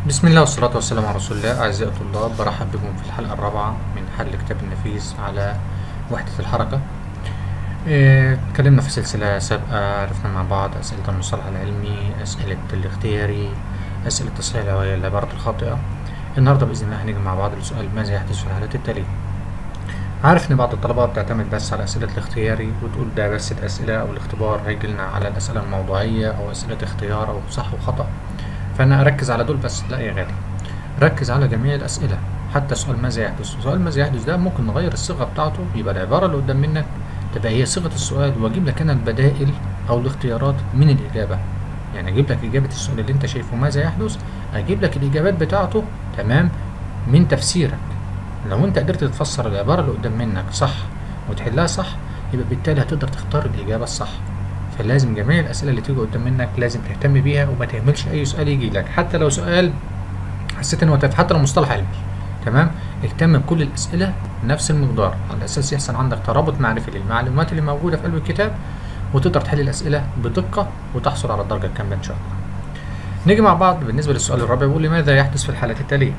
بسم الله والصلاة والسلام على رسول الله أعزائي الطلاب برحب بكم في الحلقة الرابعة من حل كتاب النفيس على وحدة الحركة إيه، اتكلمنا في سلسلة سابقة عرفنا مع بعض أسئلة المصطلح العلمي أسئلة الاختياري أسئلة تصحيح العبارات الخاطئة النهاردة بإذن الله هنيجي مع بعض لسؤال ماذا يحدث في الحالات التالية عارف إن بعض الطلبة بتعتمد بس على أسئلة الاختياري وتقول ده بس الأسئلة أو الاختبار هيجيلنا على الأسئلة الموضوعية أو أسئلة اختيار أو صح وخطأ فانا اركز على دول بس لا يا غالي ركز على جميع الاسئله حتى سؤال ماذا يحدث سؤال ماذا يحدث ده ممكن نغير الصيغه بتاعته يبقى العباره اللي قدام منك تبقى هي صيغه السؤال واجيب لك انا البدائل او الاختيارات من الاجابه يعني اجيب لك اجابه السؤال اللي انت شايفه ماذا يحدث اجيب لك الاجابات بتاعته تمام من تفسيرك لو انت قدرت تفسر العباره اللي قدام منك صح وتحلها صح يبقى بالتالي هتقدر تختار الاجابه الصح فلازم جميع الاسئله اللي تيجي قدام منك لازم تهتم بيها وما تهملش اي سؤال يجي لك حتى لو سؤال حسيت انه تافه حتى لو مصطلح علمي تمام اهتم بكل الاسئله نفس المقدار على اساس يحصل عندك ترابط معرفي للمعلومات اللي موجوده في قلب الكتاب وتقدر تحل الاسئله بدقه وتحصل على الدرجه الكامله ان شاء الله نيجي مع بعض بالنسبه للسؤال الرابع بيقول لماذا يحدث في الحالات التاليه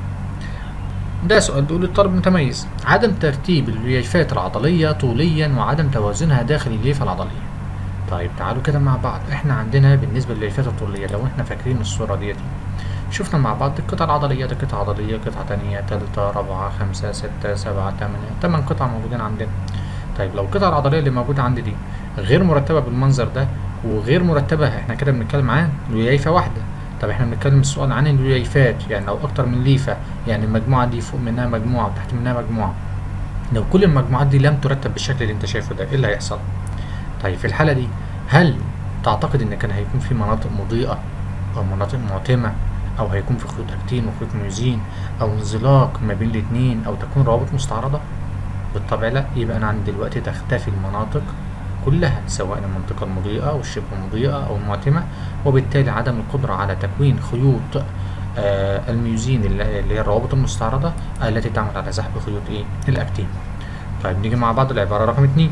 ده سؤال بيقول الطالب متميز عدم ترتيب الاليافات العضليه طوليا وعدم توازنها داخل الليفه العضليه طيب تعالوا كده مع بعض احنا عندنا بالنسبه للاليافات الطوليه لو احنا فاكرين الصوره ديت شفنا مع بعض القطع العضليه دي قطعه عضليه قطعه تانية تالتة رابعه خمسة ستة سبعة تمانية تمن قطع موجودين عندنا طيب لو القطعه العضليه اللي موجوده عندي دي غير مرتبه بالمنظر ده وغير مرتبه احنا كده بنتكلم عن ليايفه واحده طب احنا بنتكلم السؤال عن الليايفات يعني لو اكتر من ليفه يعني المجموعه دي فوق منها مجموعه وتحت منها مجموعه لو كل المجموعات دي لم ترتب بالشكل اللي انت شايفه ده ايه اللي هيحصل طيب في الحاله دي هل تعتقد ان كان هيكون في مناطق مضيئه او مناطق معتمه او هيكون في خيوط اكتين وخيوط ميوزين او انزلاق ما بين الاثنين او تكون روابط مستعرضه بالطبع لا يبقى انا عندي دلوقتي تختفي المناطق كلها سواء المنطقة المضيئة أو الشبه مضيئة أو المعتمة وبالتالي عدم القدرة على تكوين خيوط آه الميوزين اللي هي الروابط المستعرضة التي تعمل على سحب خيوط إيه الأكتين طيب نيجي مع بعض العبارة رقم اتنين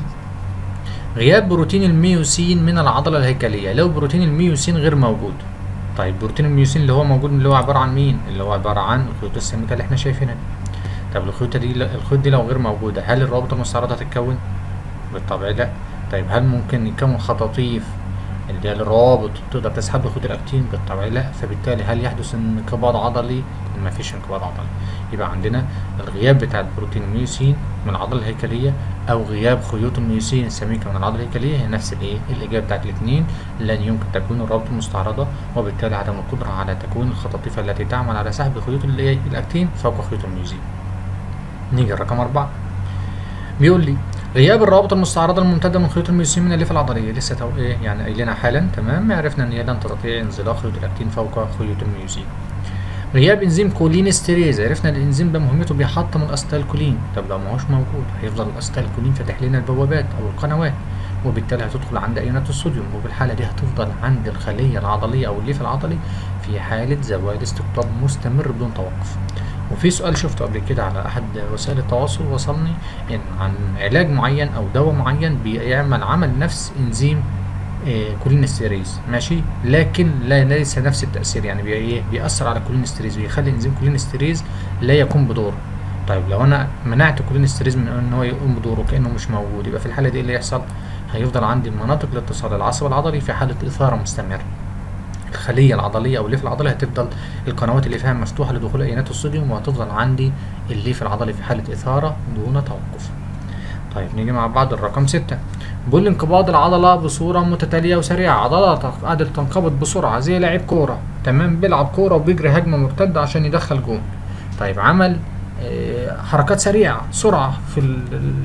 غياب بروتين الميوسين من العضلة الهيكلية لو بروتين الميوسين غير موجود طيب بروتين الميوسين اللي هو موجود اللي هو عبارة عن مين اللي هو عبارة عن الخيوط السميكة اللي احنا شايفينها دي طب الخيوط دي الخيوط دي لو غير موجودة هل الروابط المستعرضة هتتكون بالطبع لا طيب هل ممكن يكون خطاطيف اللي هي الروابط تقدر تسحب خيوط الاكتين بالطبع لا فبالتالي هل يحدث انقباض عضلي ما فيش انقباض عضلي يبقى عندنا الغياب بتاع البروتين الميوسين من العضله الهيكليه او غياب خيوط الميوسين السميكه من العضله الهيكليه هي نفس الايه الاجابه بتاعت الاثنين لن يمكن تكوين الروابط المستعرضه وبالتالي عدم القدره على تكوين الخطاطيف التي تعمل على سحب خيوط الاكتين فوق خيوط الميوسين نيجي رقم أربعة بيقول لي غياب الروابط المستعرضه الممتده من خيوط الميوسين من الليفه العضليه لسه تو ايه يعني قايلينها حالا تمام عرفنا ان هي لن تستطيع انزلاق خيوط الاكتين فوق خيوط الميوسين غياب انزيم كولين استريز عرفنا الانزيم ده مهمته بيحطم الاسيتالكولين طب لو ما هوش موجود هيفضل الاسيتالكولين فاتح لنا البوابات او القنوات وبالتالي هتدخل عند ايونات الصوديوم وفي الحاله دي هتفضل عند الخليه العضليه او الليف العضلي في حاله زوال استقطاب مستمر بدون توقف وفي سؤال شفته قبل كده على احد وسائل التواصل وصلني ان عن علاج معين او دواء معين بيعمل عمل نفس انزيم إيه كولينستيريز ماشي لكن لا ليس نفس التاثير يعني بي ايه بيأثر على كولينستيريز ويخلي انزيم كولينستيريز لا يقوم بدوره طيب لو انا منعت كولينستيريز من ان هو يقوم بدوره كانه مش موجود يبقى في الحاله دي اللي يحصل هيفضل عندي مناطق الاتصال العصب العضلي في حاله اثاره مستمره الخليه العضليه او الليف العضلي هتفضل القنوات اللي فيها مفتوحه لدخول ايونات الصوديوم وهتفضل عندي الليف العضلي في حاله اثاره دون توقف طيب نيجي مع بعض الرقم ستة بيقول انقباض العضلة بصورة متتالية وسريعة عضلة قاعدة تنقبض بسرعة زي لاعب كورة تمام بيلعب كورة وبيجري هجمة مرتدة عشان يدخل جون طيب عمل اه حركات سريعة سرعة في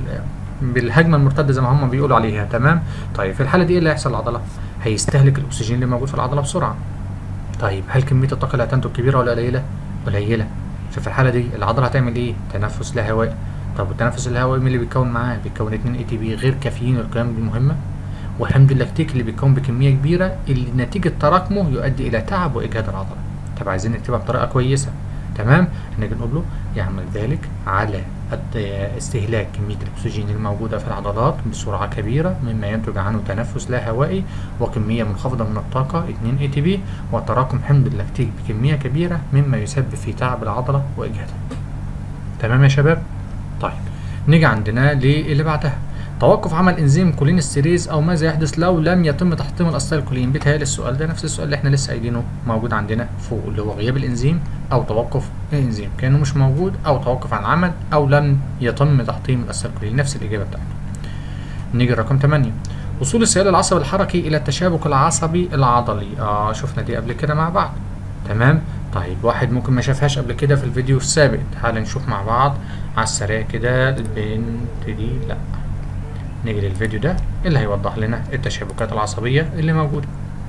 بالهجمة المرتدة زي ما هم بيقولوا عليها تمام طيب في الحالة دي ايه اللي هيحصل للعضلة هيستهلك الاكسجين اللي موجود في العضلة بسرعة طيب هل كمية الطاقة اللي هتنتج كبيرة ولا قليلة قليلة ففي الحالة دي العضلة هتعمل ايه تنفس لا هوائي طب التنفس الهوائي مين اللي بيتكون معاه بيتكون 2 اي تي بي غير كافيين والقيم دي مهمه وحمض اللاكتيك اللي بيتكون بكميه كبيره اللي نتيجه تراكمه يؤدي الى تعب واجهاد العضله طب عايزين نكتبها بطريقه كويسه تمام نيجي نقول له يعمل ذلك على استهلاك كمية الأكسجين الموجودة في العضلات بسرعة كبيرة مما ينتج عنه تنفس لا هوائي وكمية منخفضة من الطاقة 2 اي تي بي وتراكم حمض اللاكتيك بكمية كبيرة مما يسبب في تعب العضلة وإجهادها تمام يا شباب طيب نيجي عندنا للي بعدها توقف عمل انزيم كولين ستيريز او ماذا يحدث لو لم يتم تحطيم الاسيتيلكولين بيتهيألي السؤال ده نفس السؤال اللي احنا لسه قايلينه موجود عندنا فوق اللي هو غياب الانزيم او توقف الانزيم كانه مش موجود او توقف عن العمل او لم يتم تحطيم الاسيتيلكولين نفس الاجابه بتاعتنا نيجي لرقم 8 وصول السيال العصبي الحركي الى التشابك العصبي العضلي اه شفنا دي قبل كده مع بعض تمام طيب واحد ممكن ما شافهاش قبل كده في الفيديو السابق تعال نشوف مع بعض على السريع كده البنت دي لا نيجي للفيديو ده اللي هيوضح لنا التشابكات العصبية اللي موجودة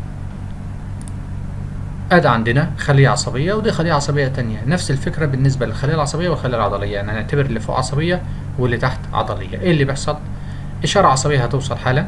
ادي عندنا خلية عصبية ودي خلية عصبية تانية نفس الفكرة بالنسبة للخلية العصبية والخلية العضلية يعني هنعتبر اللي فوق عصبية واللي تحت عضلية ايه اللي بيحصل إشارة عصبية هتوصل حالا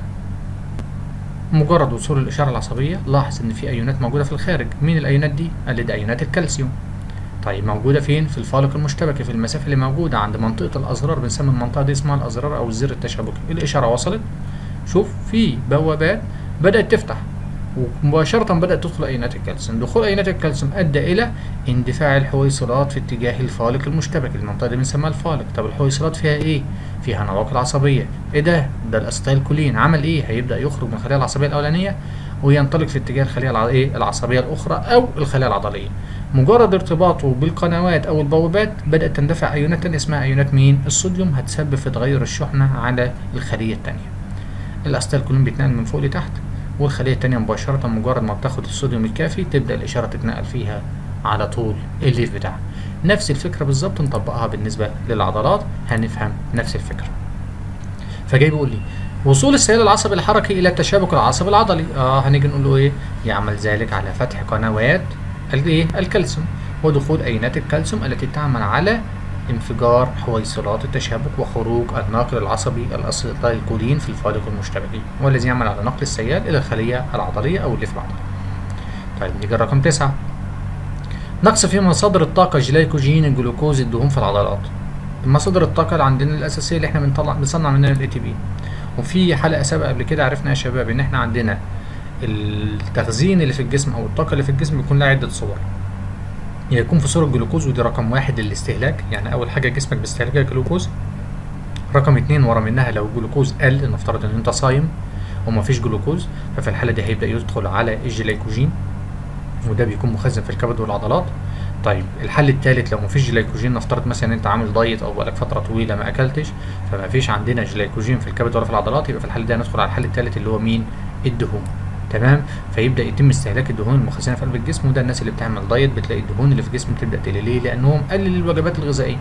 مجرد وصول الإشارة العصبية لاحظ إن في أيونات موجودة في الخارج مين الأيونات دي؟ قال لي ده أيونات الكالسيوم طيب موجودة فين؟ في الفالق المشتبكي في المسافة اللي موجودة عند منطقة الأزرار بنسمي المنطقة دي اسمها الأزرار أو الزر التشابكي الإشارة وصلت شوف في بوابات بدأت تفتح ومباشرة بدأت تدخل أيونات الكالسيوم دخول أيونات الكالسيوم أدى إلى اندفاع الحويصلات في اتجاه الفالق المشتبك المنطقة دي بنسميها الفالق طب الحويصلات فيها إيه؟ فيها نواقل عصبية إيه ده؟ ده الأستايلكولين عمل إيه؟ هيبدأ يخرج من الخلية العصبية الأولانية وينطلق في اتجاه الخلية الع- إيه؟ العصبية الأخرى أو الخلايا العضلية مجرد ارتباطه بالقنوات أو البوابات بدأت تندفع أيونات تانية اسمها أيونات مين؟ الصوديوم هتسبب في تغير الشحنة على الخلية التانية الأستايلكولين بيتنقل من فوق لتحت والخلية التانية مباشرة مجرد ما بتاخد الصوديوم الكافي تبدأ الإشارة تتنقل فيها على طول الليف بتاعها نفس الفكرة بالظبط نطبقها بالنسبة للعضلات هنفهم نفس الفكرة فجاي بيقول لي وصول السيال العصبي الحركي إلى التشابك العصبي العضلي اه هنيجي نقول له إيه يعمل ذلك على فتح قنوات الإيه الكالسيوم ودخول أينات الكالسيوم التي تعمل على انفجار حويصلات التشابك وخروج الناقل العصبي الأسيتيلكولين في الفالق المشتبكي والذي يعمل على نقل السيال إلى الخلية العضلية أو الليف العضلي. طيب نيجي رقم تسعة نقص في مصادر الطاقة جلايكوجين الجلوكوز الدهون في العضلات. مصادر الطاقة اللي عندنا الأساسية اللي احنا بنطلع بنصنع منها الاي تي بي. وفي حلقة سابقة قبل كده عرفنا يا شباب إن احنا عندنا التخزين اللي في الجسم أو الطاقة اللي في الجسم بيكون لها عدة صور. يكون في صورة جلوكوز ودي رقم واحد للاستهلاك يعني أول حاجة جسمك بيستهلكها جلوكوز رقم اتنين ورا منها لو جلوكوز قل نفترض إن أنت صايم ومفيش جلوكوز ففي الحالة دي هيبدأ يدخل على الجليكوجين وده بيكون مخزن في الكبد والعضلات طيب الحل الثالث لو مفيش جلايكوجين نفترض مثلا انت عامل دايت او بقالك فتره طويله ما اكلتش فما فيش عندنا جلايكوجين في الكبد ولا في العضلات يبقى في الحل ده هندخل على الحل الثالث اللي هو مين الدهون تمام فيبدا يتم استهلاك الدهون المخزنه في قلب الجسم وده الناس اللي بتعمل دايت بتلاقي الدهون اللي في الجسم بتبدا تقل ليه لانه مقلل الوجبات الغذائيه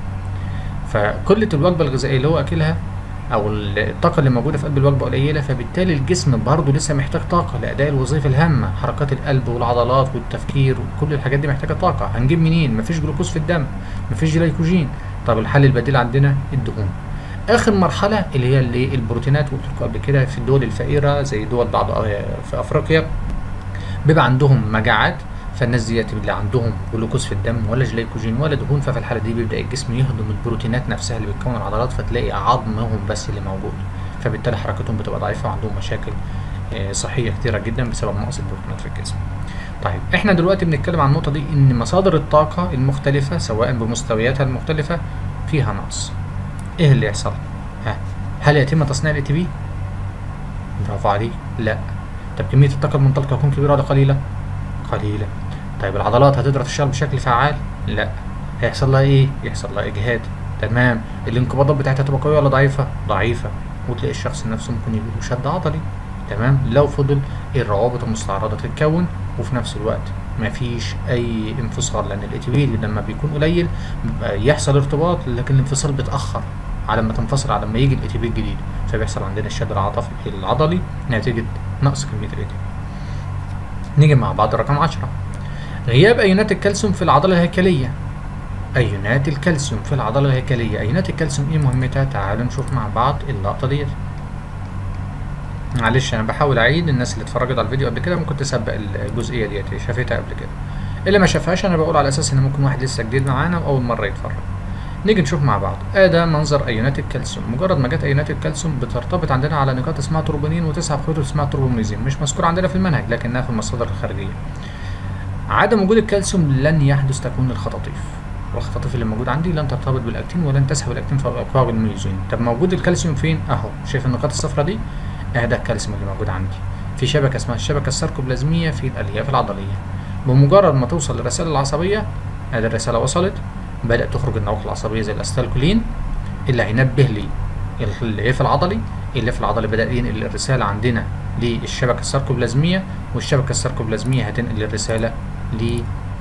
فقله الوجبه الغذائيه اللي هو اكلها او الطاقه اللي موجوده في قلب الوجبه قليله فبالتالي الجسم برضه لسه محتاج طاقه لاداء الوظيفه الهامه حركات القلب والعضلات والتفكير وكل الحاجات دي محتاجه طاقه هنجيب منين مفيش جلوكوز في الدم مفيش جلايكوجين طب الحل البديل عندنا الدهون اخر مرحله اللي هي اللي البروتينات وقلت لكم قبل كده في الدول الفقيره زي دول بعض في افريقيا بيبقى عندهم مجاعات فالناس ديت اللي عندهم جلوكوز في الدم ولا جلايكوجين ولا دهون ففي الحاله دي بيبدا الجسم يهضم البروتينات نفسها اللي بتكون العضلات فتلاقي عظمهم بس اللي موجود فبالتالي حركتهم بتبقى ضعيفه وعندهم مشاكل آه، صحيه كتيره جدا بسبب نقص البروتينات في الجسم طيب احنا دلوقتي بنتكلم عن النقطه دي ان مصادر الطاقه المختلفه سواء بمستوياتها المختلفه فيها نقص ايه اللي يحصل ها هل يتم تصنيع الاي تي بي برافو عليك لا طب كميه الطاقه المنطلقه تكون كبيره ولا قليله قليله طيب العضلات هتقدر تشتغل بشكل فعال لا هيحصل لها ايه يحصل لها اجهاد تمام الانقباضات بتاعتها تبقى قويه ولا ضعيفه ضعيفه وتلاقي الشخص نفسه ممكن يجيله شد عضلي تمام لو فضل الروابط المستعرضه تتكون وفي نفس الوقت مفيش اي انفصال لان الاي تي بي لما بيكون قليل بيبقى يحصل ارتباط لكن الانفصال بيتاخر على ما تنفصل على ما يجي الاي تي بي الجديد فبيحصل عندنا الشد العاطفي العضلي نتيجه نقص كميه الاي تي بي نيجي مع بعض رقم 10 غياب ايونات الكالسيوم في العضله الهيكليه ايونات الكالسيوم في العضله الهيكليه ايونات الكالسيوم ايه مهمتها تعالوا نشوف مع بعض اللقطه ديت معلش انا بحاول اعيد الناس اللي اتفرجت على الفيديو قبل كده ممكن تسبق الجزئيه ديت شافتها قبل كده اللي ما شافهاش انا بقول على اساس ان ممكن واحد لسه جديد معانا واول مره يتفرج نيجي نشوف مع بعض ادي منظر ايونات الكالسيوم مجرد ما جت ايونات الكالسيوم بترتبط عندنا على نقاط اسمها تروبونين وتسحب خيوط اسمها تروبوميزين مش مذكور عندنا في المنهج لكنها في المصادر الخارجيه عدم وجود الكالسيوم لن يحدث تكوين الخطاطيف والخطاطيف اللي موجود عندي لن ترتبط بالاكتين ولن تسحب الاكتين في اكواب الميوزين طب موجود الكالسيوم فين اهو شايف النقاط الصفراء دي اه ده الكالسيوم اللي موجود عندي في شبكه اسمها الشبكه الساركوبلازميه في الالياف العضليه بمجرد ما توصل للرسائل العصبيه ادي الرساله وصلت بدات تخرج النواقل العصبيه زي الاستالكولين اللي هينبه لي الالياف العضلي الالياف العضلي بدا ينقل الرساله عندنا للشبكه الساركوبلازميه والشبكه الساركوبلازميه هتنقل الرساله ل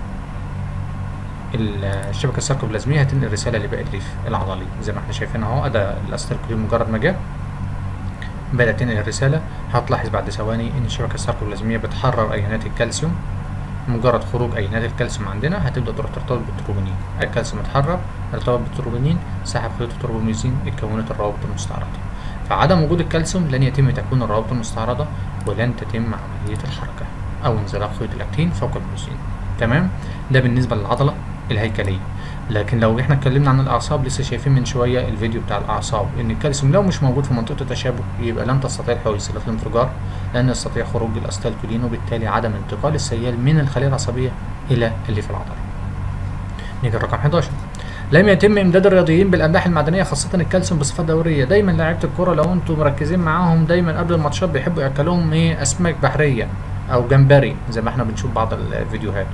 الشبكه الساركوبلازميه هتنقل رساله لباقي الريف العضلي زي ما احنا شايفين اهو ادى الاستالكولين مجرد ما جه بدات تنقل الرساله هتلاحظ بعد ثواني ان الشبكه الساركوبلازميه بتحرر ايونات الكالسيوم مجرد خروج ايونات الكالسيوم عندنا هتبدا تروح ترتبط بالتروبونين الكالسيوم اتحرر ارتبط بالتروبونين سحب خيوط التروبوميزين اتكونت الروابط المستعرضه فعدم وجود الكالسيوم لن يتم تكوين الروابط المستعرضه ولن تتم عمليه الحركه او انزلاق خيوط الاكتين فوق الميوزين تمام ده بالنسبه للعضله الهيكليه لكن لو احنا اتكلمنا عن الاعصاب لسه شايفين من شويه الفيديو بتاع الاعصاب ان الكالسيوم لو مش موجود في منطقه التشابك يبقى لن تستطيع الحويصله في الانفجار لان يستطيع خروج الاستالكولين وبالتالي عدم انتقال السيال من الخليه العصبيه الى اللي في العضله نيجي الرقم 11 لم يتم امداد الرياضيين بالاملاح المعدنيه خاصه الكالسيوم بصفات دوريه دايما لاعيبه الكوره لو انتم مركزين معاهم دايما قبل الماتشات بيحبوا ياكلوهم ايه اسماك بحريه او جمبري زي ما احنا بنشوف بعض الفيديوهات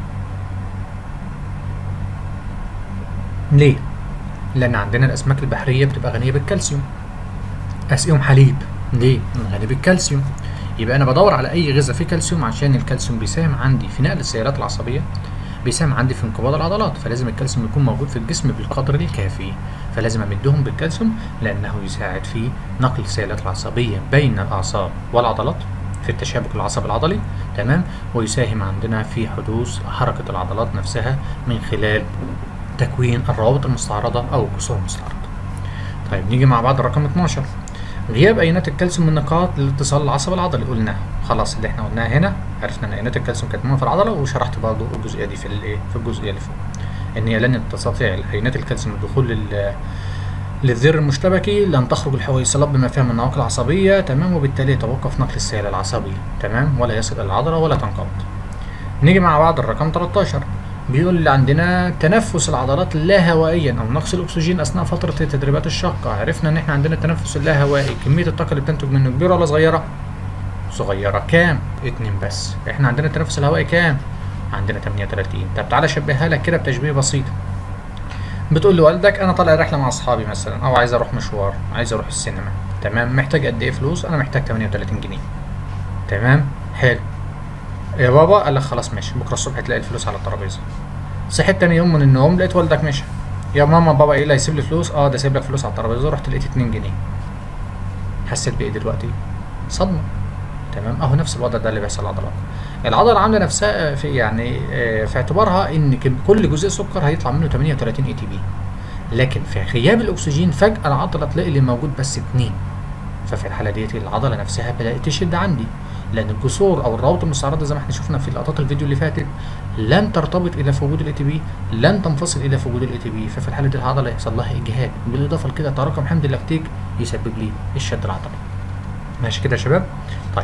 ليه؟ لأن عندنا الأسماك البحرية بتبقى غنية بالكالسيوم. أسقيهم حليب، ليه؟ غني بالكالسيوم. يبقى أنا بدور على أي غذاء فيه كالسيوم عشان الكالسيوم بيساهم عندي في نقل السيالات العصبية، بيساهم عندي في انقباض العضلات، فلازم الكالسيوم يكون موجود في الجسم بالقدر الكافي، فلازم أمدهم بالكالسيوم لأنه يساعد في نقل السيالات العصبية بين الأعصاب والعضلات في التشابك العصبي العضلي تمام ويساهم عندنا في حدوث حركة العضلات نفسها من خلال تكوين الروابط المستعرضة أو الجسور المستعرضة. طيب نيجي مع بعض الرقم 12 غياب أيونات الكالسيوم من نقاط الاتصال العصبي العضلي قلناها خلاص اللي احنا قلناها هنا عرفنا ان ايونات الكالسيوم كانت موجودة في العضلة وشرحت برضه الجزئية دي في الايه في الجزئية اللي فوق ان هي لن تستطيع ايونات الكالسيوم الدخول لل للذر المشتبكي لن تخرج الحويصلات بما فيها من نواقل عصبية تمام وبالتالي يتوقف نقل السيال العصبي تمام ولا يصل إلى العضلة ولا تنقبض. نيجي مع بعض الرقم 13 بيقول اللي عندنا تنفس العضلات لا هوائيا او نقص الاكسجين اثناء فتره التدريبات الشاقه عرفنا ان احنا عندنا التنفس اللا هوائي كميه الطاقه اللي بتنتج منه كبيره ولا صغيره صغيره كام اتنين بس احنا عندنا التنفس الهوائي كام عندنا 38 طب تعالى اشبهها لك كده بتشبيه بسيط بتقول لوالدك انا طالع رحله مع اصحابي مثلا او عايز اروح مشوار عايز اروح السينما تمام محتاج قد ايه فلوس انا محتاج 38 جنيه تمام حلو يا بابا قال لك خلاص ماشي بكره الصبح تلاقي الفلوس على الترابيزه صحيت تاني يوم من النوم لقيت والدك مشى يا ماما بابا ايه اللي هيسيب لي فلوس اه ده سايب لك فلوس على الترابيزه رحت لقيت 2 جنيه حسيت بايه دلوقتي صدمه تمام اهو نفس الوضع ده اللي بيحصل للعضلات العضله عامله نفسها في يعني آه، في اعتبارها ان كم- كل جزيء سكر هيطلع منه 38 اي تي بي لكن في غياب الاكسجين فجاه العضله تلاقي اللي موجود بس 2 ففي الحاله ديت العضله نفسها بدات تشد عندي لان الجسور او الروابط المستعرضه زي ما احنا شفنا في لقطات الفيديو اللي فاتت لن ترتبط الى في وجود الاي تي بي لن تنفصل الى في وجود الاي تي بي ففي الحاله دي العضله يحصل لها اجهاد بالاضافه لكده تراكم حمض اللاكتيك يسبب لي الشد العضلي ماشي كده يا شباب طيب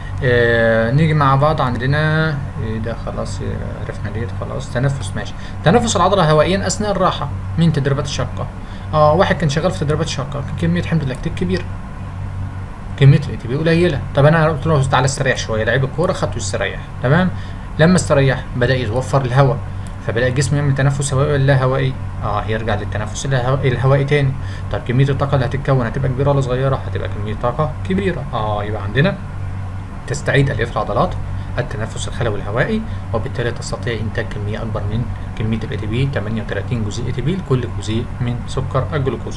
آه نيجي مع بعض عندنا إيه ده خلاص آه، عرفنا ديت خلاص تنفس ماشي تنفس العضله هوائيا اثناء الراحه من تدريبات الشقه اه واحد كان شغال في تدريبات الشقه كان كميه حمض اللاكتيك كبيره كميه الاي تي بي قليله طب انا قلت له تعالى استريح شويه لعيب الكوره خدته يستريح تمام لما استريح بدا يتوفر الهواء فبدا الجسم يعمل تنفس هوائي ولا لا هوائي اه يرجع للتنفس الهوا- الهوائي تاني طب كميه الطاقه اللي هتتكون هتبقى كبيره ولا صغيره هتبقى كميه طاقه كبيره اه يبقى عندنا تستعيد الياف العضلات التنفس الخلوي الهوائي وبالتالي تستطيع انتاج كميه اكبر من كميه الاي تي بي 38 جزيء اي تي بي لكل جزيء من سكر الجلوكوز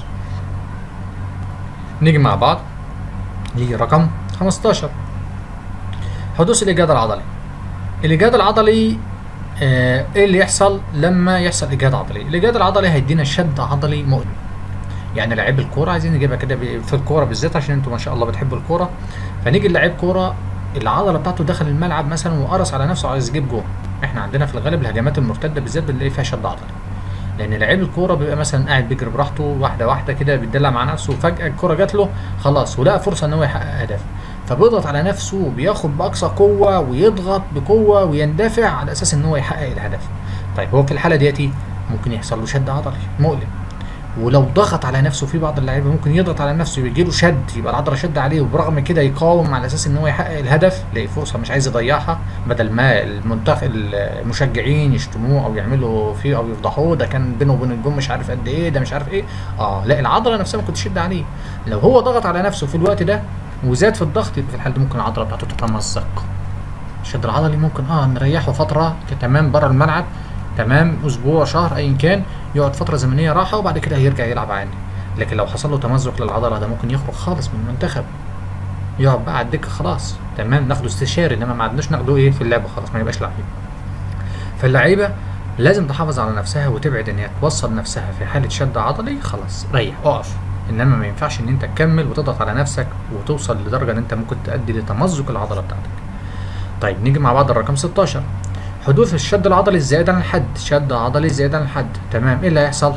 نيجي مع بعض لرقم 15 حدوث الاجهاد العضلي الاجهاد العضلي آه، ايه اللي يحصل لما يحصل اجهاد عضلي الاجهاد العضلي هيدينا شد عضلي مؤلم يعني لعيب الكوره عايزين نجيبها كده ب- في الكوره بالذات عشان انتوا ما شاء الله بتحبوا الكوره فنيجي لعيب كوره العضله بتاعته دخل الملعب مثلا وقرص على نفسه عايز يجيب جول احنا عندنا في الغالب الهجمات المرتده بالذات بنلاقي فيها شد عضلي لان لعيب الكوره بيبقى مثلا قاعد بيجري براحته واحده واحده كده بيتدلع مع نفسه وفجاه الكوره جات له خلاص ولقى فرصه ان هو يحقق هدف فبيضغط على نفسه وبياخد باقصى قوه ويضغط بقوه ويندفع على اساس ان هو يحقق الهدف طيب هو في الحاله ديتي ممكن يحصل له شد عضلي مؤلم ولو ضغط على نفسه في بعض اللعيبه ممكن يضغط على نفسه ويجي له شد يبقى العضله شد عليه وبرغم كده يقاوم على اساس ان هو يحقق الهدف يلاقي فرصه مش عايز يضيعها بدل ما المنتخب المشجعين يشتموه او يعملوا فيه او يفضحوه ده كان بينه وبين الجون مش عارف قد ايه ده مش عارف ايه اه لا العضله نفسها ممكن تشد عليه لو هو ضغط على نفسه في الوقت ده وزاد في الضغط يبقى في الحاله دي ممكن العضله بتاعته تتمزق الشد العضلي ممكن اه نريحه فتره تمام بره الملعب تمام اسبوع شهر ايا كان يقعد فتره زمنيه راحه وبعد كده هيرجع يلعب عادي لكن لو حصل له تمزق للعضله ده ممكن يخرج خالص من المنتخب يقعد بقى على الدكه خلاص تمام ناخده استشاري انما ما عدناش ناخده ايه في اللعبه خلاص ما يبقاش لعيب فاللعيبه لازم تحافظ على نفسها وتبعد ان هي توصل نفسها في حاله شد عضلي خلاص ريح اقف انما ما ينفعش ان انت تكمل وتضغط على نفسك وتوصل لدرجه ان انت ممكن تؤدي لتمزق العضله بتاعتك طيب نيجي مع بعض الرقم 16 حدوث الشد العضلي الزائد عن الحد شد عضلي زائد عن الحد تمام ايه اللي هيحصل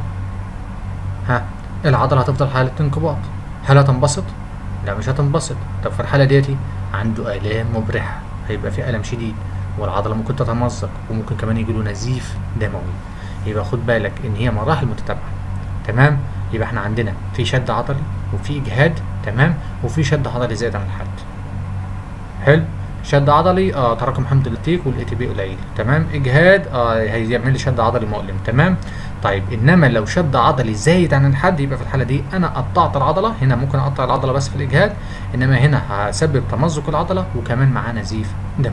ها العضله هتفضل حاله انقباض هل هتنبسط لا مش هتنبسط طب في الحاله ديتي عنده الام مبرحه هيبقى في الم شديد والعضله ممكن تتمزق وممكن كمان يجي له نزيف دموي يبقى خد بالك ان هي مراحل متتابعه تمام يبقى احنا عندنا في شد عضلي وفي اجهاد تمام وفي شد عضلي زائد عن الحد حلو شد عضلي اه تراكم حمض الليتيك والاي تي بي قليل تمام اجهاد اه هيعمل لي شد عضلي مؤلم تمام طيب انما لو شد عضلي زايد عن الحد يبقى في الحاله دي انا قطعت العضله هنا ممكن اقطع العضله بس في الاجهاد انما هنا هسبب تمزق العضله وكمان معاه نزيف دم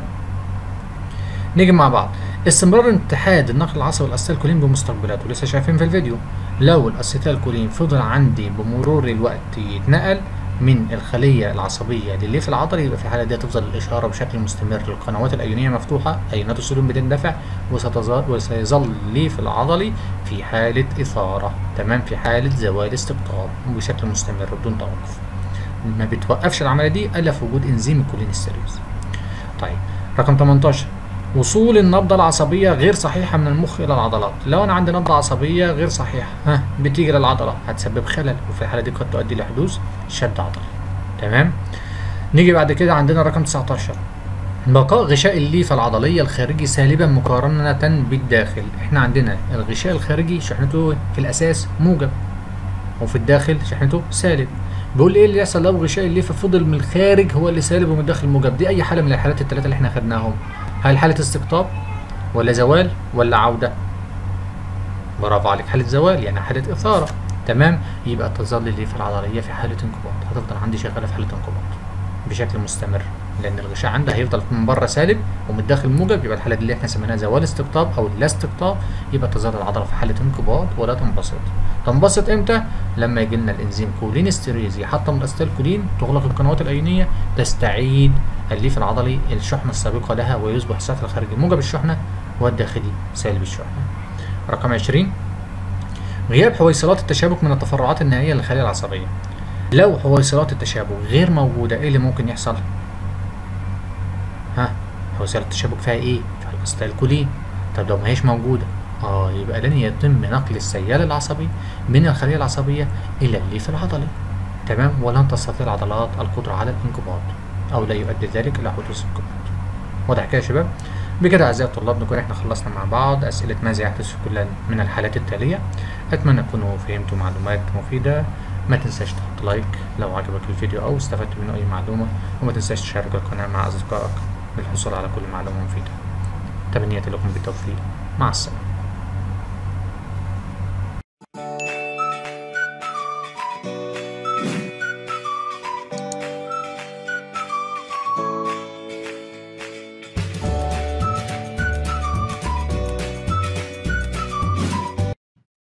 نيجي مع بعض استمرار اتحاد النقل العصبي والاستالكولين بمستقبلاته لسه شايفين في الفيديو لو الاستالكولين فضل عندي بمرور الوقت يتنقل من الخلية العصبية للليف العضلي يبقى في الحالة دي تفضل الإشارة بشكل مستمر القنوات الأيونية مفتوحة أيونات السلوم بتندفع وستظل وسيظل الليف العضلي في حالة إثارة تمام في حالة زوال استقطاب بشكل مستمر بدون توقف ما بتوقفش العملية دي إلا في وجود إنزيم الكولينستيريز طيب رقم 18 وصول النبضة العصبية غير صحيحة من المخ إلى العضلات لو أنا عندي نبضة عصبية غير صحيحة ها بتيجي للعضلة هتسبب خلل وفي الحالة دي قد تؤدي لحدوث شد عضلي تمام نيجي بعد كده عندنا رقم 19 بقاء غشاء الليفة العضلية الخارجي سالبا مقارنة بالداخل احنا عندنا الغشاء الخارجي شحنته في الأساس موجب وفي الداخل شحنته سالب بيقول ايه اللي يحصل لو غشاء الليفة فضل من الخارج هو اللي سالب ومن الداخل موجب دي أي حالة من الحالات الثلاثة اللي احنا خدناهم هل حالة استقطاب ولا زوال ولا عودة برافو عليك حالة زوال يعني حالة إثارة تمام يبقى تظل الليفة العضلية في حالة انقباض هتفضل عندي شغالة في حالة انقباض بشكل مستمر لأن الغشاء عندها هيفضل من بره سالب ومن الداخل موجب يبقى الحالة دي اللي احنا سميناها زوال استقطاب أو لا استقطاب يبقى تظل العضلة في حالة انقباض ولا تنبسط تنبسط امتى؟ لما يجي لنا الانزيم كولين استيريز يحطم الاستالكولين تغلق القنوات الأيونية تستعيد الليف العضلي الشحنة السابقة لها ويصبح السطح الخارجي موجب الشحنة والداخلي سالب الشحنة. رقم 20 غياب حويصلات التشابك من التفرعات النهائية للخلية العصبية. لو حويصلات التشابك غير موجودة ايه اللي ممكن يحصل؟ ها حويصلات التشابك فيها ايه؟ فيها الاستالكولين. طب لو ما هيش موجودة اه يبقى لن يتم نقل السيال العصبي من الخلية العصبية إلى الليف العضلي. تمام ولن تستطيع العضلات القدرة على الانقباض. او لا يؤدي ذلك الى حدوث انقباض واضح كده يا شباب بكده اعزائي الطلاب نكون احنا خلصنا مع بعض اسئله ماذا يحدث في كل من الحالات التاليه اتمنى تكونوا فهمتوا معلومات مفيده ما تنساش تحط لايك لو عجبك الفيديو او استفدت منه اي معلومه وما تنساش تشارك القناه مع اصدقائك للحصول على كل معلومه مفيده تمنياتي لكم بالتوفيق مع السلامه